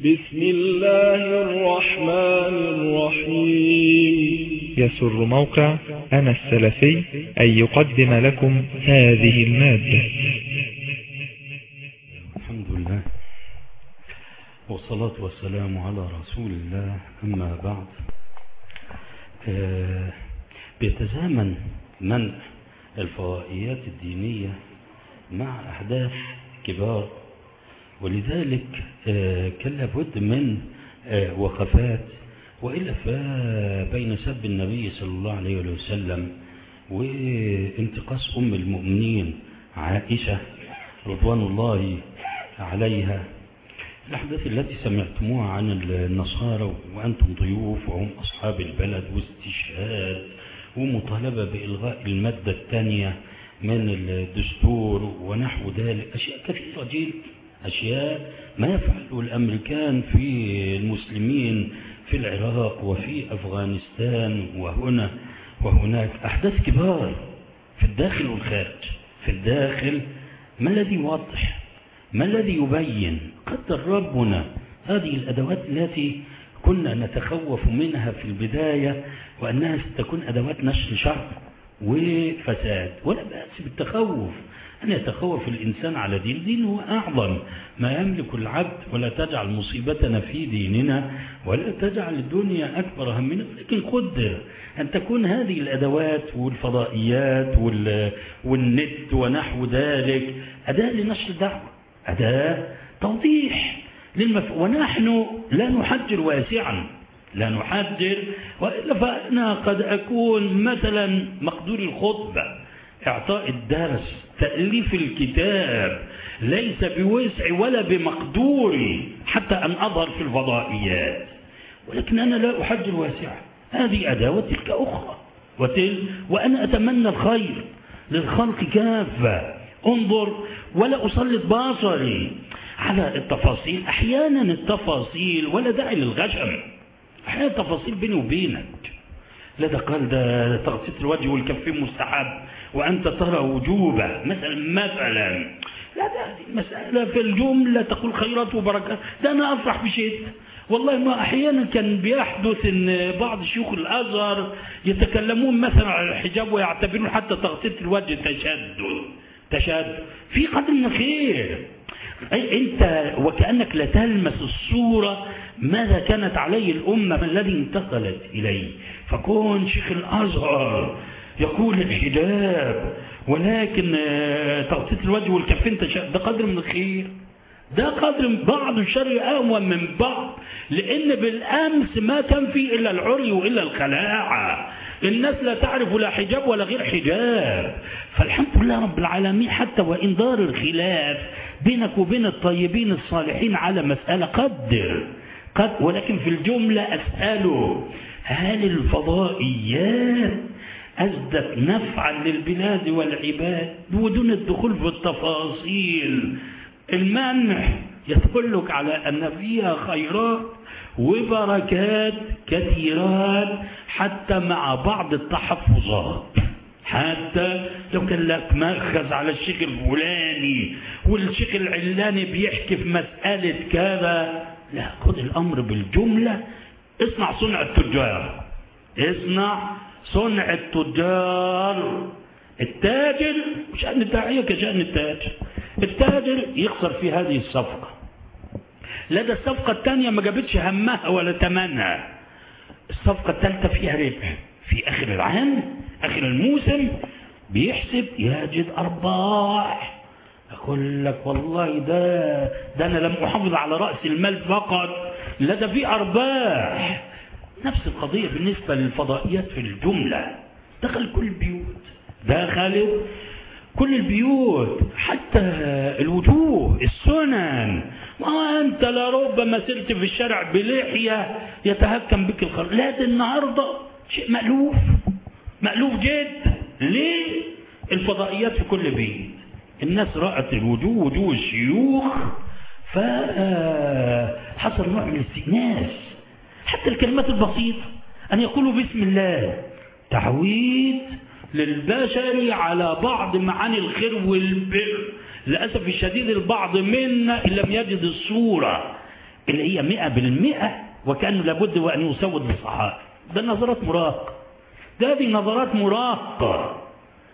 بسم الله الرحمن الرحيم يسر موقع أنا السلفي أن يقدم لكم هذه المادة الحمد لله والصلاة والسلام على رسول الله أما بعد آه، بيتزامن منع الفضائيات الدينية مع أحداث كبار ولذلك آه، كان لابد من آه، وقفات وإلا فبين سب النبي صلى الله عليه وسلم وانتقاص أم المؤمنين عائشة رضوان الله عليها الأحداث التي سمعتموها عن النصارى وأنتم ضيوف وهم أصحاب البلد واستشهاد ومطالبة بإلغاء المادة الثانية من الدستور ونحو ذلك أشياء كثيرة جدا أشياء ما يفعله الأمريكان في المسلمين في العراق وفي أفغانستان وهنا وهناك أحداث كبار في الداخل والخارج في الداخل ما الذي يوضح ما الذي يبين قدر ربنا هذه الأدوات التي كنا نتخوف منها في البداية وأنها ستكون أدوات نشر شر وفساد ولا بأس بالتخوف أن يتخوف الإنسان على دين دينه أعظم ما يملك العبد ولا تجعل مصيبتنا في ديننا ولا تجعل الدنيا أكبر همنا لكن قدر أن تكون هذه الأدوات والفضائيات والنت ونحو ذلك أداة لنشر دعوة أداة توضيح للمف... ونحن لا نحجر واسعا لا نحجر وإلا فأنا قد أكون مثلا مقدور الخطبة إعطاء الدرس تأليف الكتاب ليس بوسع ولا بمقدوري حتى أن أظهر في الفضائيات ولكن أنا لا أحجر واسعا هذه أداة وتلك أخرى وتل وأنا أتمنى الخير للخلق كافة انظر ولا أسلط بصري على التفاصيل أحيانا التفاصيل ولا داعي للغشم أحيانا التفاصيل بيني وبينك لا ده قال ده تغطية الوجه والكفين مستحب وأنت ترى وجوبه مثلا مثلا لا ده هذه المسألة في الجملة تقول خيرات وبركات ده أنا أفرح بشيء والله ما أحيانا كان بيحدث أن بعض شيوخ الأزهر يتكلمون مثلا على الحجاب ويعتبرون حتى تغطية الوجه تشدد تشهد في قدر من الخير أي أنت وكأنك لا تلمس الصورة ماذا كانت عليه الأمة ما الذي انتقلت إليه فكون شيخ الأزهر يقول الحجاب ولكن تغطية الوجه والكفين ده قدر من الخير ده قدر بعض الشر أهون من بعض لأن بالأمس ما كان فيه إلا العري وإلا الخلاعة الناس لا تعرف لا حجاب ولا غير حجاب فالحمد لله رب العالمين حتى وإن دار الخلاف بينك وبين الطيبين الصالحين على مسألة قدر قد ولكن في الجملة أسأله هل الفضائيات أزدت نفعا للبلاد والعباد ودون الدخول في التفاصيل المنع يدلك على أن فيها خيرات وبركات كثيرات حتى مع بعض التحفظات حتى لو كان لك مأخذ على الشيخ الفلاني والشيخ العلاني بيحكي في مسألة كذا لا خذ الأمر بالجملة اصنع صنع التجار اصنع صنع التجار التاجر شأن الداعية كشأن التاجر التاجر يخسر في هذه الصفقة لدى الصفقة الثانية ما جابتش همها ولا تمنها الصفقة الثالثة فيها ربح في آخر العام آخر الموسم بيحسب يجد أرباح أقول لك والله ده ده أنا لم أحافظ على رأس المال فقط لا ده في أرباح نفس القضية بالنسبة للفضائيات في الجملة دخل كل البيوت دخلت كل البيوت حتى الوجوه السنن ما أنت لربما سرت في الشارع بلحية يتهكم بك الخلق لا ده النهاردة شيء مألوف مألوف جدا ليه الفضائيات في كل بيت الناس رأت الوجوه وجوه الشيوخ فحصل نوع من الاستئناس حتى الكلمات البسيطة أن يقولوا بسم الله تعويد للبشر على بعض معاني الخير والبر للأسف الشديد البعض منا إن لم يجد الصورة اللي هي مئة بالمئة وكأنه لابد وأن يسود الصحابة ده نظرات مراهقة ده هذه نظرات مراهقة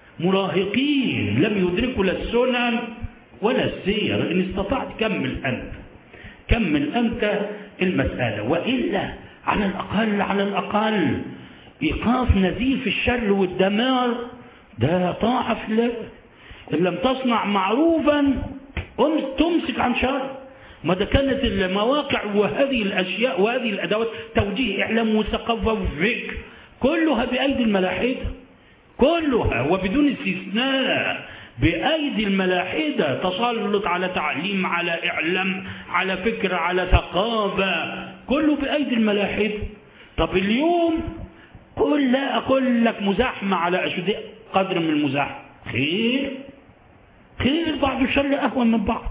مراهقين لم يدركوا لا السنن ولا السير إن استطعت كمل أنت كمل أنت المسألة وإلا على الأقل على الأقل إيقاف نزيف الشر والدمار ده طاعة في الله إن لم تصنع معروفا تمسك عن شر ما ده كانت المواقع وهذه الأشياء وهذه الأدوات توجيه إعلام وثقافة وفكر كلها بأيدي الملاحدة كلها وبدون استثناء بأيدي الملاحدة تسلط على تعليم على إعلام على فكر على ثقافة كله بأيدي الملاحدة طب اليوم قل لا أقول لك مزاحمة على أشد قدر من المزاحمة خير خير بعض الشر أهون من بعض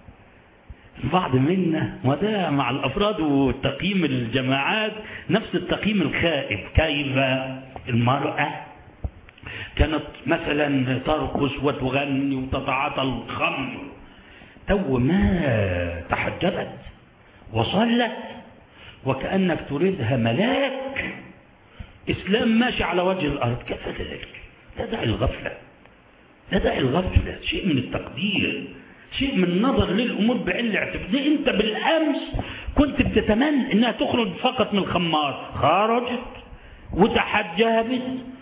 البعض منا وده مع الأفراد وتقييم الجماعات نفس التقييم الخائب كيف المرأة كانت مثلا ترقص وتغني وتتعاطى الخمر تو ما تحجبت وصلت وكأنك تريدها ملاك إسلام ماشي على وجه الأرض كيف ذلك ده داعي الغفلة ده داعي الغفلة شيء من التقدير شيء من النظر للأمور بعين الاعتبار دي أنت بالأمس كنت بتتمنى إنها تخرج فقط من الخمار خرجت وتحجبت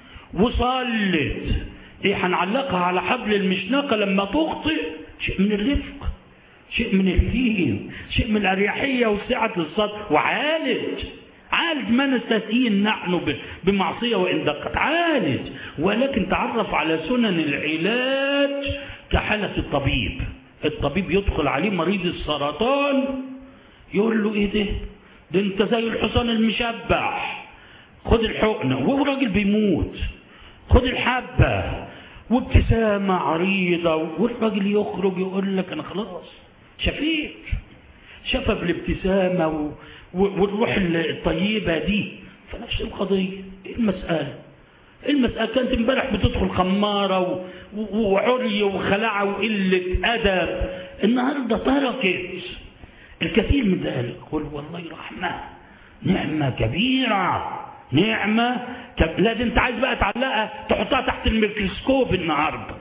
وصلت إيه هنعلقها على حبل المشنقة لما تخطئ شيء من الرفق شيء من الدين شيء من الأريحية وسعة الصدر وعالج عالج ما نستثين نحن بمعصية وإن دقت عالج ولكن تعرف على سنن العلاج كحالة الطبيب الطبيب يدخل عليه مريض السرطان يقول له ايه ده ده انت زي الحصان المشبع خد الحقنة وهو راجل بيموت خد الحبة وابتسامة عريضة والراجل يخرج يقول لك انا خلاص شفيت شفى بالابتسامة و... والروح الطيبة دي فنفس القضية ايه المسألة المسألة كانت امبارح بتدخل خمارة و... وعري وخلعة وقلة أدب النهاردة تركت الكثير من ذلك قل والله رحمة نعمة كبيرة نعمة كب... لا دي انت عايز بقى تعلقها تحطها تحت الميكروسكوب النهاردة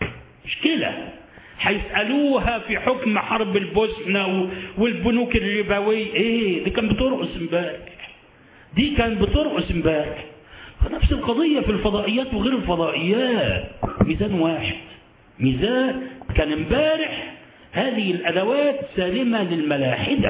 مشكلة هيسألوها في حكم حرب البوسنة والبنوك الربوية ايه دي كان بترقص امبارح دي كان بترقص امبارح فنفس القضية في الفضائيات وغير الفضائيات ميزان واحد ميزان كان امبارح هذه الأدوات سالمة للملاحدة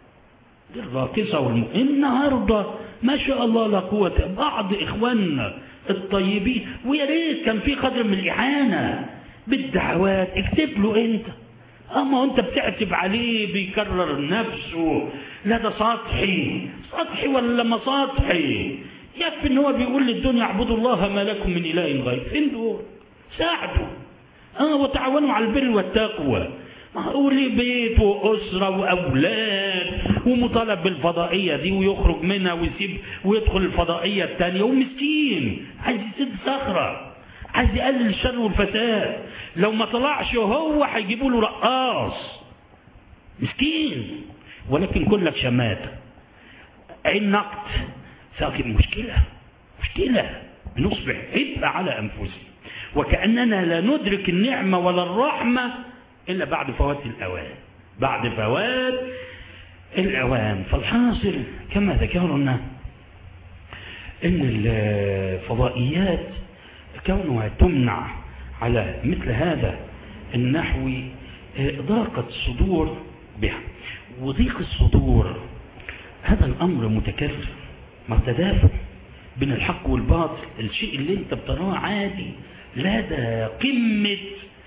للراقصة والم... النهاردة ما شاء الله لا قوة بعض إخواننا الطيبين ويا ريت كان في قدر من الإعانة بالدعوات اكتب له انت اما انت بتعتب عليه بيكرر نفسه لا ده سطحي سطحي ولا ما سطحي يكفي ان هو بيقول للدنيا اعبدوا الله ما لكم من اله غير فين دول ساعدوا اه وتعاونوا على البر والتقوى ما هو ليه بيت واسره واولاد ومطالب بالفضائيه دي ويخرج منها ويسيب ويدخل الفضائيه الثانيه ومسكين عايز يسد صخره عايز يقلل الشر والفساد لو ما طلعش هو هيجيبوا له رقاص مسكين ولكن كلك شماتة عين نقد ساكن مشكلة مشكلة نصبح عبء على أنفسنا وكأننا لا ندرك النعمة ولا الرحمة إلا بعد فوات الأوان بعد فوات الأوان فالحاصل كما ذكرنا أن الفضائيات كونها تمنع على مثل هذا النحو ضاقت الصدور بها وضيق الصدور هذا الأمر متكرر ما تدافع بين الحق والباطل الشيء اللي انت بتراه عادي لا ده قمة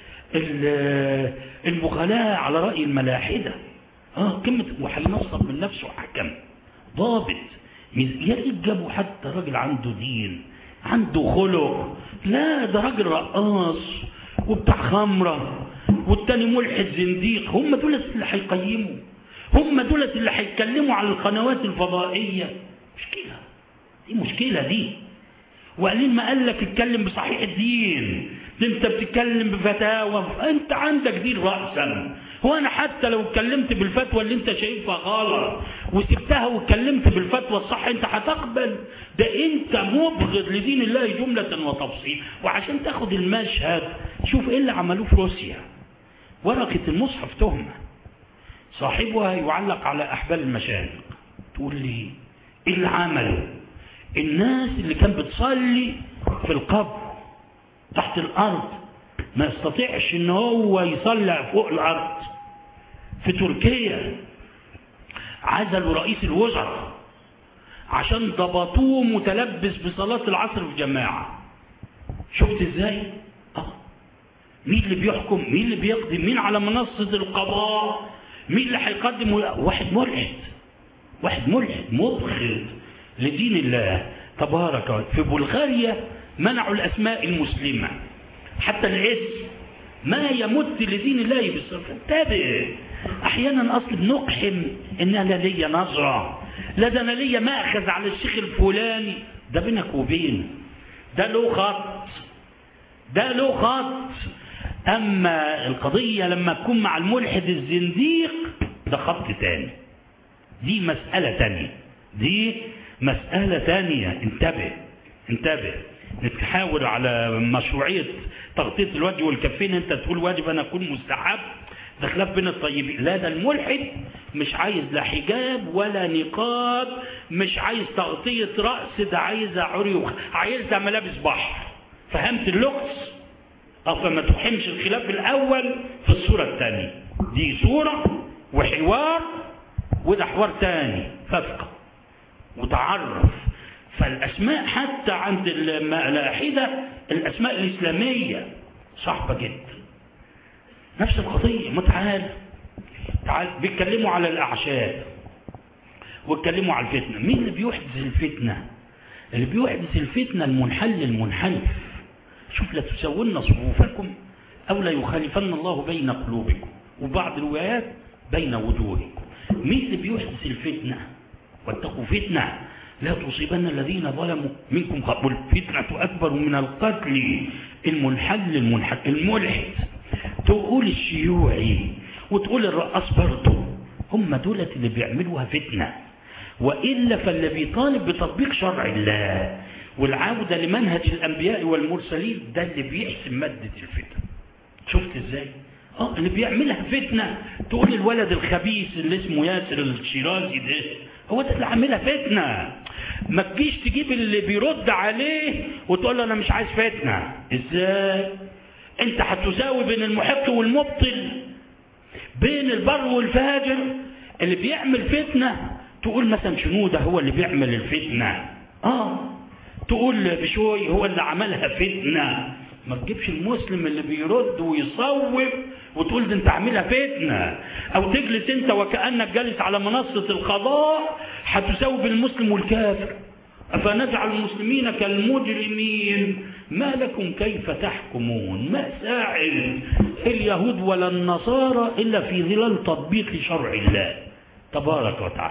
المغالاة على رأي الملاحدة اه قمة وهينصب من نفسه حكم ضابط يا ريت جابوا حتى راجل عنده دين عنده خلق لا ده راجل رقاص وبتاع خمرة والتاني ملحد زنديق هم دول اللي هيقيموا هم دول اللي هيتكلموا على القنوات الفضائية مشكلة دي مشكلة دي وقالين ما قال لك اتكلم بصحيح الدين انت بتتكلم بفتاوى انت عندك دين رأسا هو انا حتى لو اتكلمت بالفتوى اللي انت شايفها غلط وسبتها واتكلمت بالفتوى الصح انت هتقبل ده انت مبغض لدين الله جملة وتفصيل وعشان تاخد المشهد شوف ايه اللي عملوه في روسيا ورقة المصحف تهمة صاحبها يعلق على احبال المشايخ تقول لي ايه اللي عمله الناس اللي كانت بتصلي في القبر تحت الارض ما يستطيعش ان هو يصلي فوق الارض في تركيا عزلوا رئيس الوزراء عشان ضبطوه متلبس بصلاة العصر في جماعة شفت ازاي اه مين اللي بيحكم مين اللي بيقضي مين على منصة القضاء مين اللي هيقدم واحد ملحد واحد ملحد مبغض لدين الله تبارك وتعالى في بلغاريا منعوا الاسماء المسلمه حتى الاسم ما يمت لدين الله بالصرف انتبه احيانا اصل بنقحم ان انا ليا نظره لا ده انا ليا ماخذ على الشيخ الفلاني ده بينك وبينه ده له خط ده له خط اما القضيه لما تكون مع الملحد الزنديق ده خط تاني دي مساله تانيه دي مساله تانيه انتبه انتبه نتحاول على مشروعية تغطية الوجه والكفين انت تقول واجب انا اكون مستحب ده خلاف بين الطيبين لا ده الملحد مش عايز لا حجاب ولا نقاب مش عايز تغطية رأس ده عايزة عري عايزها ملابس بحر فهمت اللغز اه فما تحمش الخلاف الاول في الصورة الثانية دي صورة وحوار وده حوار تاني فافقه وتعرف فالأسماء حتى عند الملاحدة الأسماء الإسلامية صعبة جدا نفس القضية ما تعال تعال بيتكلموا على الأعشاب ويتكلموا على الفتنة مين اللي بيحدث الفتنة اللي بيحدث الفتنة المنحل المنحنف شوف لا تسون صفوفكم أو لا يخالفن الله بين قلوبكم وبعض الروايات بين وجوهكم مين اللي بيحدث الفتنة واتقوا فتنة لا تصيبن الذين ظلموا منكم والفتنة أكبر من القتل المنحل المنحل الملحد تقول الشيوعي وتقول الرقاص برضه هم دولة اللي بيعملوها فتنة وإلا فاللي بيطالب بتطبيق شرع الله والعودة لمنهج الأنبياء والمرسلين ده اللي بيحسم مادة الفتنة شفت ازاي؟ اه اللي بيعملها فتنة تقول الولد الخبيث اللي اسمه ياسر الشيرازي ده هو ده اللي عاملها فتنة ما تجيش تجيب اللي بيرد عليه وتقول له انا مش عايز فتنة ازاي انت هتساوي بين المحق والمبطل بين البر والفاجر اللي بيعمل فتنة تقول مثلا شنودة هو اللي بيعمل الفتنة اه تقول بشوي هو اللي عملها فتنة ما تجيبش المسلم اللي بيرد ويصوب وتقول ده انت عاملها فتنة او تجلس انت وكأنك جالس على منصة القضاء هتساوي بين المسلم والكافر أفنجعل المسلمين كالمجرمين ما لكم كيف تحكمون ما ساعد اليهود ولا النصارى إلا في ظلال تطبيق شرع الله تبارك وتعالى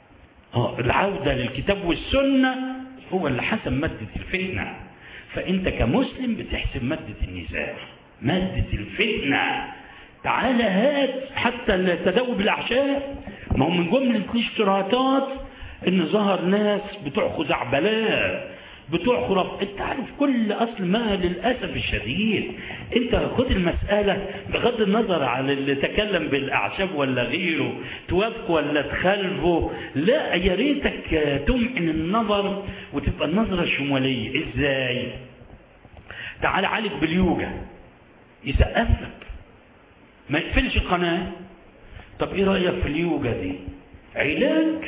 آه العودة للكتاب والسنة هو اللي حسم مادة الفتنة فأنت كمسلم بتحسب مادة النزاع مادة الفتنة تعالى هات حتى التداوي بالأعشاب ما هو من جملة الاشتراطات ان ظهر ناس بتوع خزعبلات بتوع خراب انت عارف كل اصل ما للاسف الشديد انت خد المساله بغض النظر عن اللي تكلم بالاعشاب ولا غيره توافقه ولا تخالفه لا يا ريتك تمعن النظر وتبقى النظره شموليه ازاي تعال عالج باليوجا يسقف لك ما يقفلش القناه طب ايه رايك في اليوجا دي علاج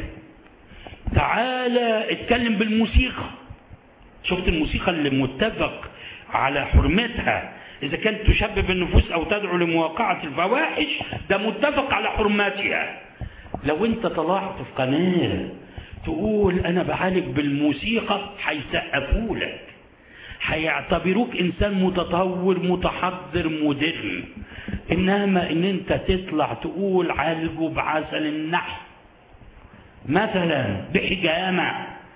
تعالى اتكلم بالموسيقى شفت الموسيقى اللي متفق على حرمتها إذا كانت تشبب النفوس أو تدعو لمواقعة الفواحش ده متفق على حرماتها لو أنت طلعت في قناة تقول أنا بعالج بالموسيقى هيسقفوا لك هيعتبروك إنسان متطور متحضر مدر إنما إن أنت تطلع تقول عالجوا بعسل النحل مثلا بحجامة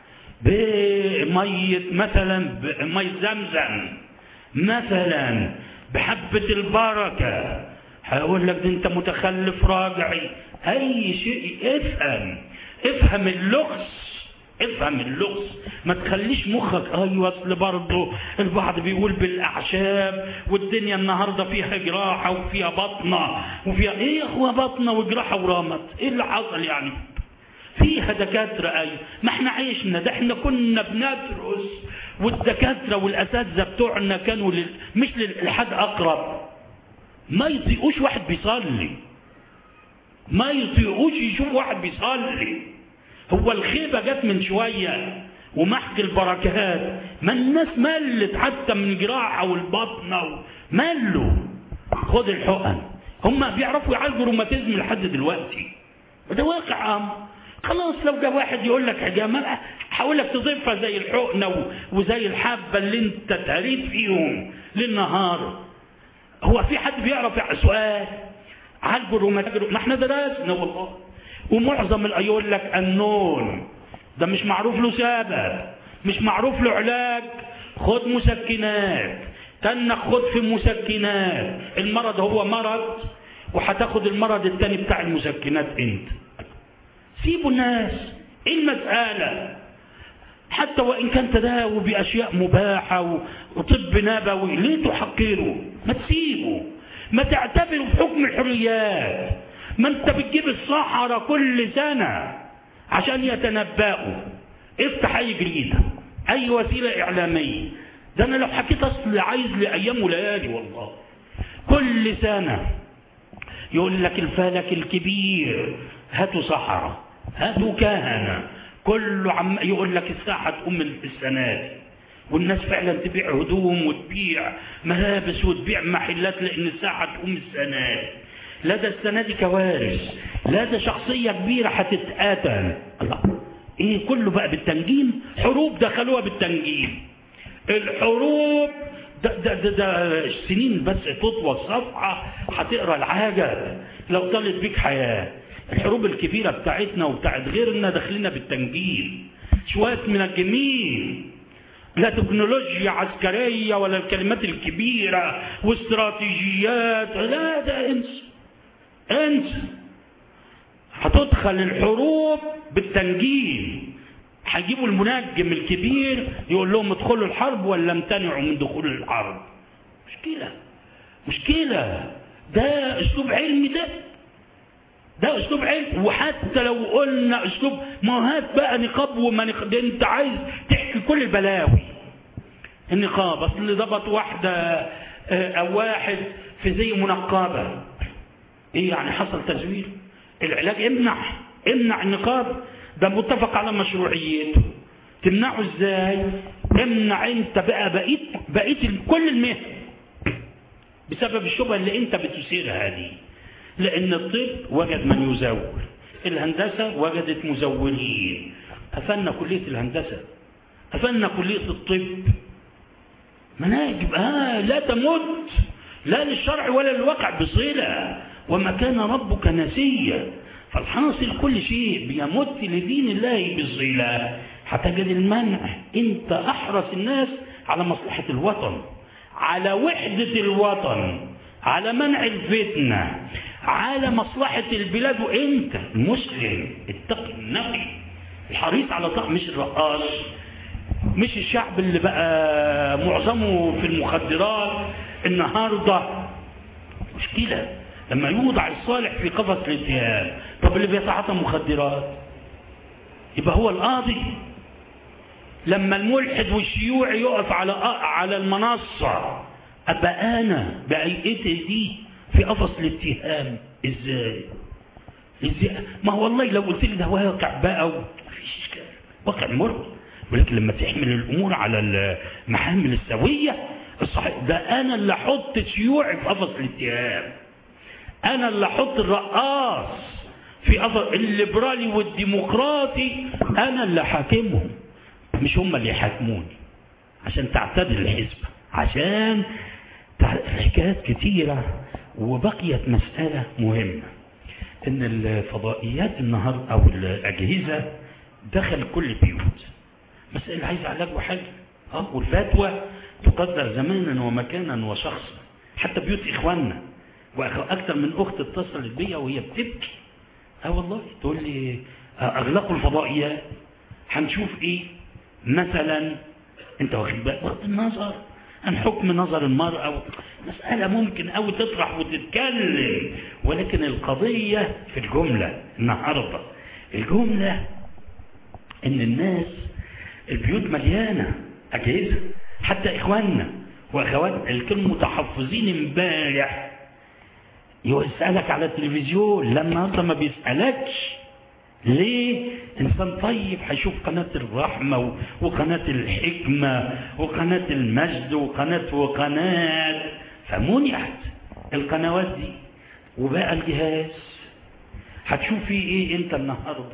بمية مثلا بمية زمزم مثلا بحبة البركة هقول لك ده انت متخلف راجعي اي شيء افهم افهم اللغز افهم اللغز ما تخليش مخك ايوه اصل برضه البعض بيقول بالاعشاب والدنيا النهارده فيها جراحه وفيها بطنه وفيها ايه يا اخويا بطنه وجراحه ورمت ايه اللي حصل يعني فيها دكاترة أيوة ما احنا عيشنا ده احنا كنا بندرس والدكاترة والأساتذة بتوعنا كانوا لل... مش للإلحاد أقرب ما يطيقوش واحد بيصلي ما يطيقوش يشوف واحد بيصلي هو الخيبة جت من شوية ومحك البركات ما الناس ملت حتى من جراحة والبطنة ملوا خد الحقن هم بيعرفوا يعالجوا روماتيزم لحد دلوقتي وده واقع أمر خلاص لو جه واحد يقول لك حجامة هقول لك تضيفها زي الحقنة وزي الحبة اللي انت تهريت فيهم للنهار هو في حد بيعرف سؤال عالجوا الروماتيزم ما احنا درسنا والله ومعظم اللي يقول لك النون ده مش معروف له سبب مش معروف له علاج خد مسكنات تنك خد في مسكنات المرض هو مرض وهتاخد المرض التاني بتاع المسكنات انت سيبوا الناس ايه المسألة حتى وإن كان تداوي بأشياء مباحة وطب نبوي ليه تحقروا ما تسيبوا ما تعتبروا بحكم الحريات ما انت بتجيب الصحراء كل سنة عشان يتنبأوا افتح اي جريدة اي وسيلة اعلامية ده انا لو حكيت اصل عايز لايام وليالي والله كل سنة يقول لك الفلك الكبير هاتوا صحراء هاتوا كهنة كله عم يقول لك الساعة تقوم السنة دي والناس فعلا تبيع هدوم وتبيع ملابس وتبيع محلات لان الساعة تقوم السنة دي لا ده السنة دي كوارث لا ده شخصية كبيرة هتتقاتل الله ايه كله بقى بالتنجيم حروب دخلوها بالتنجيم الحروب ده, ده, ده, ده سنين بس تطوى الصفحة هتقرا العجب لو طالت بيك حياة الحروب الكبيرة بتاعتنا وبتاعت غيرنا داخلنا بالتنجيم شوية من الجميل لا تكنولوجيا عسكرية ولا الكلمات الكبيرة واستراتيجيات لا ده انسى انسى هتدخل الحروب بالتنجيم هيجيبوا المنجم الكبير يقول لهم ادخلوا الحرب ولا امتنعوا من دخول الحرب مشكلة مشكلة ده اسلوب علمي ده ده اسلوب علم وحتى لو قلنا اسلوب ما هات بقى نقاب وما نقاب انت عايز تحكي كل البلاوي النقاب اصل اللي ضبط واحدة او واحد في زي منقبة ايه يعني حصل تزوير العلاج امنع امنع النقاب ده متفق على مشروعيته تمنعه ازاي امنع انت بقى بقيت بقيت كل المهن بسبب الشبهه اللي انت بتثيرها دي لان الطب وجد من يزور الهندسه وجدت مزورين قفلنا كليه الهندسه قفلنا كليه الطب مناهج آه لا تمت لا للشرع ولا للواقع بصله وما كان ربك نسيا فالحاصل كل شيء بيمت لدين الله بالصلة هتجد المنع انت احرص الناس على مصلحة الوطن على وحدة الوطن على منع الفتنة على مصلحة البلاد وانت المسلم اتقي النقي الحريص على طاق مش الرقاص مش الشعب اللي بقى معظمه في المخدرات النهارده مشكله لما يوضع الصالح في قفص الاتهام طب اللي بيتعاطى مخدرات يبقى هو القاضي لما الملحد والشيوعي يقف على على المنصة أبقى أنا بأيئتي دي في قفص الاتهام إزاي؟ إزاي؟ ما هو والله لو قلت لي ده واقع بقى مفيش إشكال واقع مر ولكن لما تحمل الأمور على المحامل السوية الصحيح ده أنا اللي أحط شيوعي في قفص الاتهام انا اللي احط الرقاص في اثر الليبرالي والديمقراطي انا اللي حاكمهم مش هم اللي يحاكموني عشان تعتدل الحسبة عشان حكايات كتيرة وبقيت مسألة مهمة ان الفضائيات النهاردة او الاجهزة دخل كل البيوت مسألة عايز علاج وحل اه والفتوى تقدر زمانا ومكانا وشخصا حتى بيوت اخواننا واكثر من اخت اتصلت بيا وهي بتبكي اه والله تقول لي اغلقوا الفضائيات هنشوف ايه مثلا انت واخد بالك بغض النظر عن حكم نظر المرأة مسألة ممكن أو تطرح وتتكلم ولكن القضية في الجملة النهاردة الجملة إن الناس البيوت مليانة أجهزة حتى إخواننا وأخواتنا اللي كانوا متحفظين امبارح يسألك على التلفزيون لا النهارده ما بيسألكش ليه انسان طيب هيشوف قناة الرحمة وقناة الحكمة وقناة المجد وقناة وقناة فمنعت القنوات دي وبقى الجهاز هتشوف فيه ايه انت النهاردة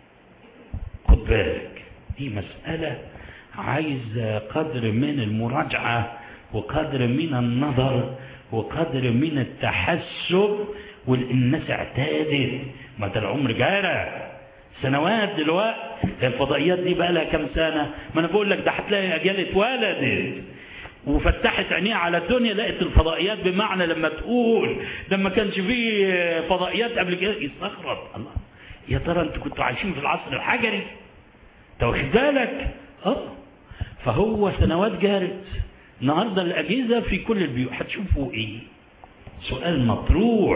خد بالك دي مسألة عايز قدر من المراجعة وقدر من النظر وقدر من التحسب والناس اعتادت ما ده العمر جارى سنوات دلوقتي الفضائيات دي بقى لها كام سنة ما انا بقول لك ده هتلاقي اجيال اتولدت وفتحت عينيها على الدنيا لقت الفضائيات بمعنى لما تقول ده ما كانش فيه فضائيات قبل كده يستغرب الله يا ترى انتوا كنتوا عايشين في العصر الحجري انت واخد بالك اه فهو سنوات جارت النهارده الاجهزه في كل البيوت هتشوفوا ايه سؤال مطروح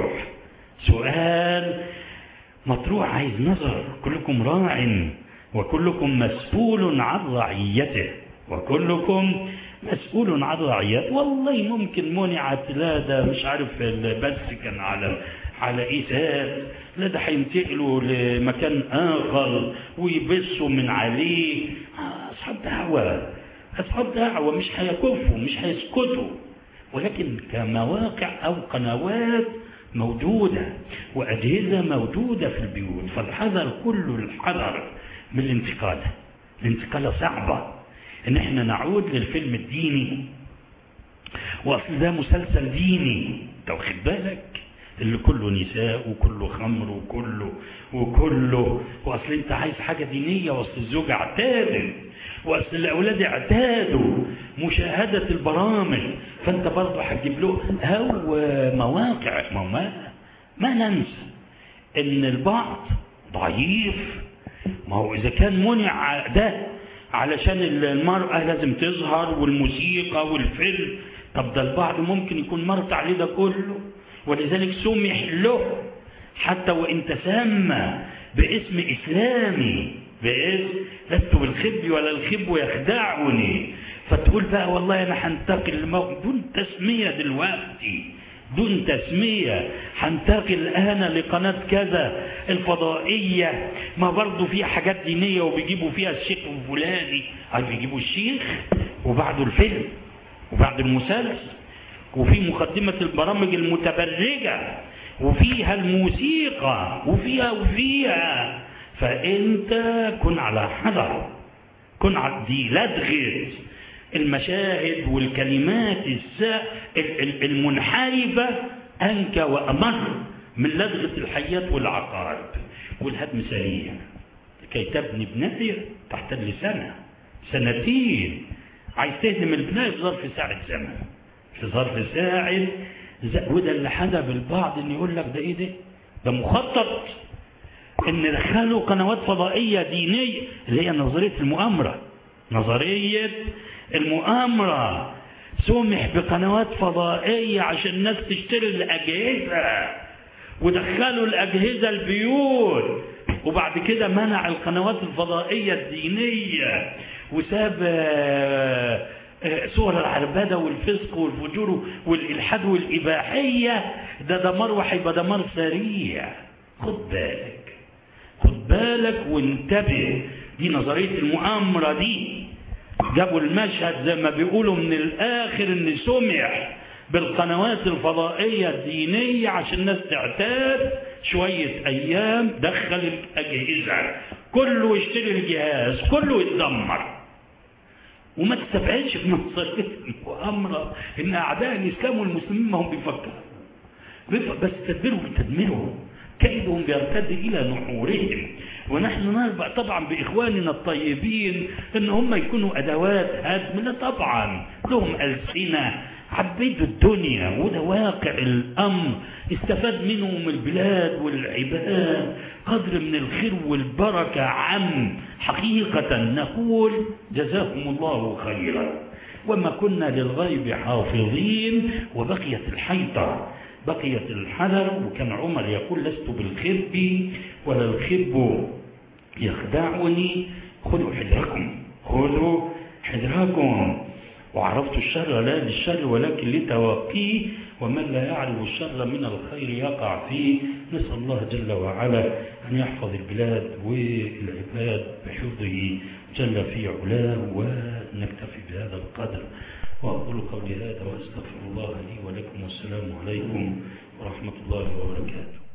سؤال مطروح عايز نظر كلكم راع وكلكم مسؤول عن رعيته وكلكم مسؤول عن رعيته والله ممكن منعت لا ده مش عارف البث كان على على ايثار لا ده هينتقلوا لمكان اخر ويبثوا من عليه اصحاب دعوه اصحاب دعوه مش هيكفوا مش هيسكتوا ولكن كمواقع او قنوات موجودة وأجهزة موجودة في البيوت فالحذر كل الحذر من الانتقال الانتقالة صعبة ان احنا نعود للفيلم الديني واصل ده مسلسل ديني انت واخد بالك اللي كله نساء وكله خمر وكله وكله واصل انت عايز حاجة دينية واصل الزوجة اعتادت واصل الاولاد اعتادوا مشاهدة البرامج فانت برضه هتجيب له او مواقع ما ما ننسى ان البعض ضعيف ما هو اذا كان منع ده علشان المرأة لازم تظهر والموسيقى والفيلم طب ده البعض ممكن يكون مرت عليه ده كله ولذلك سمح له حتى وان تسمى باسم اسلامي باسم لست بالخب ولا الخب يخدعني فتقول بقى والله انا هنتقل لموقف دون تسمية دلوقتي دون تسمية هنتقل الآن لقناة كذا الفضائية ما برضو فيها حاجات دينية وبيجيبوا فيها الشيخ الفلاني أي بيجيبوا الشيخ وبعده الفيلم وبعد المسلسل وفي مقدمة البرامج المتبرجة وفيها الموسيقى وفيها وفيها فأنت كن على حذر كن على دي لدغة المشاهد والكلمات المنحرفة أنكى وأمر من لدغة الحياة والعقارب والهدم سريع كي تبني بناية تحتاج لسنة سنتين عايز تهدم البناية في ظرف ساعة زمن في ظرف ساعة وده اللي حدب البعض ان يقول لك ده ايه ده ده مخطط ان دخلوا قنوات فضائية دينية اللي هي نظرية المؤامرة نظرية المؤامرة سمح بقنوات فضائية عشان الناس تشتري الأجهزة ودخلوا الأجهزة البيوت وبعد كده منع القنوات الفضائية الدينية وساب صور العربدة والفسق والفجور والإلحاد والإباحية ده دمار وهيبقى دمار سريع خد بالك خد بالك وانتبه دي نظرية المؤامرة دي جابوا المشهد زي ما بيقولوا من الآخر ان سمح بالقنوات الفضائية الدينية عشان الناس تعتاد شوية أيام دخل الأجهزة كله يشتري الجهاز كله يتدمر وما تستبعدش في نظرية المؤامرة إن أعداء الإسلام والمسلمين ما هم بيفكروا بس تدبيرهم تدميرهم كيدهم بيرتد إلى نحورهم ونحن نربع طبعا بإخواننا الطيبين إن هم يكونوا أدوات هدم لا طبعا لهم ألسنة عبيدوا الدنيا وده واقع الأمر استفاد منهم البلاد والعباد قدر من الخير والبركة عم حقيقة نقول جزاكم الله خيرا وما كنا للغيب حافظين وبقيت الحيطة بقيت الحذر وكان عمر يقول لست بالخب ولا الخب يخدعني خذوا حذركم خذوا حذركم وعرفت الشر لا للشر ولكن لتوقيه ومن لا يعرف الشر من الخير يقع فيه نسأل الله جل وعلا أن يحفظ البلاد والعباد بحفظه جل في علاه ونكتفي بهذا القدر وأقول قولي هذا وأستغفر الله لي ولكم والسلام عليكم ورحمة الله وبركاته